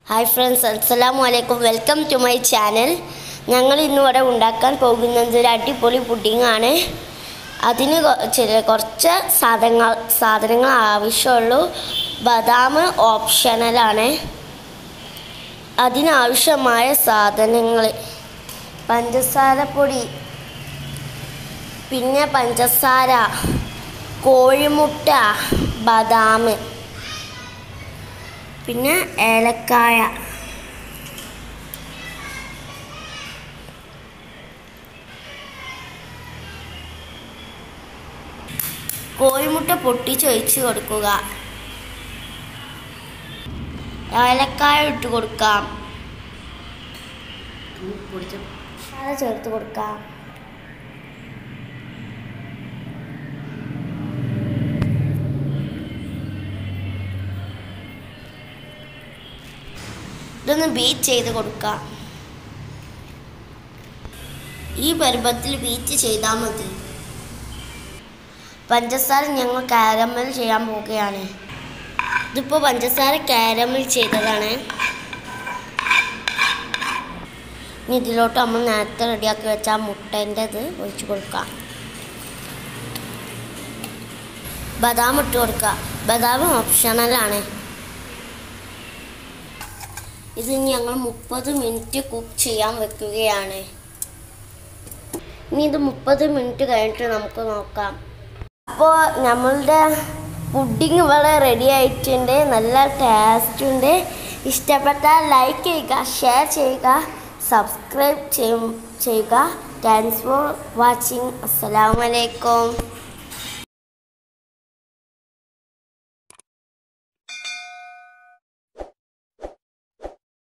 hi friends അസ്സലാമു അലൈക്കും welcome to my channel ഞങ്ങൾ ഇന്നിവിടെ ഉണ്ടാക്കാൻ പോകുന്നത് ഒരു അടിപൊളി പുഡിംഗ് ആണ് അതിന് കൊ- ചില കുറച്ച് സാധനങ്ങൾ സാധനങ്ങൾ ആവശ്യമുള്ളൂ ബദാം ഓപ്ഷണലാണ് അതിനാവശ്യമായ സാധനങ്ങൾ പഞ്ചസാര പൊടി പിന്നെ പഞ്ചസാര കോഴിമുട്ട ബദാം പിന്നെ ഏലക്കായ കോഴിമുട്ട പൊട്ടിച്ച് ഒഴിച്ച് കൊടുക്കുക ഏലക്കായ ഇട്ട് കൊടുക്കാം പഞ്ചസാര ചേർത്ത് കൊടുക്കാം ഇതൊന്ന് ബീറ്റ് ചെയ്ത് കൊടുക്കാം ഈ പരുവത്തിൽ ബീറ്റ് ചെയ്താൽ മതി പഞ്ചസാര ഞങ്ങൾ കാരമൽ ചെയ്യാൻ പോവുകയാണ് ഇതിപ്പോൾ പഞ്ചസാര കാരമൽ ചെയ്തതാണ് ഇനി ഇതിലോട്ട് നമ്മൾ നേരത്തെ റെഡിയാക്കി വെച്ച ആ മുട്ടേൻ്റെത് ഒഴിച്ച് കൊടുക്കാം ബദാം ഇട്ട് കൊടുക്കുക ബദാം ഓപ്ഷണലാണ് ഇത് ഞങ്ങൾ മുപ്പത് മിനിറ്റ് കുക്ക് ചെയ്യാൻ വെക്കുകയാണ് ഇനി ഇത് മുപ്പത് മിനിറ്റ് കഴിഞ്ഞിട്ട് നമുക്ക് നോക്കാം അപ്പോൾ നമ്മളുടെ പുഡിങ് ഇവിടെ റെഡി ആയിട്ടുണ്ട് നല്ല ടേസ്റ്റ് ഉണ്ട് ഇഷ്ടപ്പെട്ടാൽ ലൈക്ക് ചെയ്യുക ഷെയർ ചെയ്യുക സബ്സ്ക്രൈബ് ചെയ്യും ചെയ്യുക താങ്ക്സ് ഫോർ വാച്ചിങ് അസ്സലാമലൈക്കും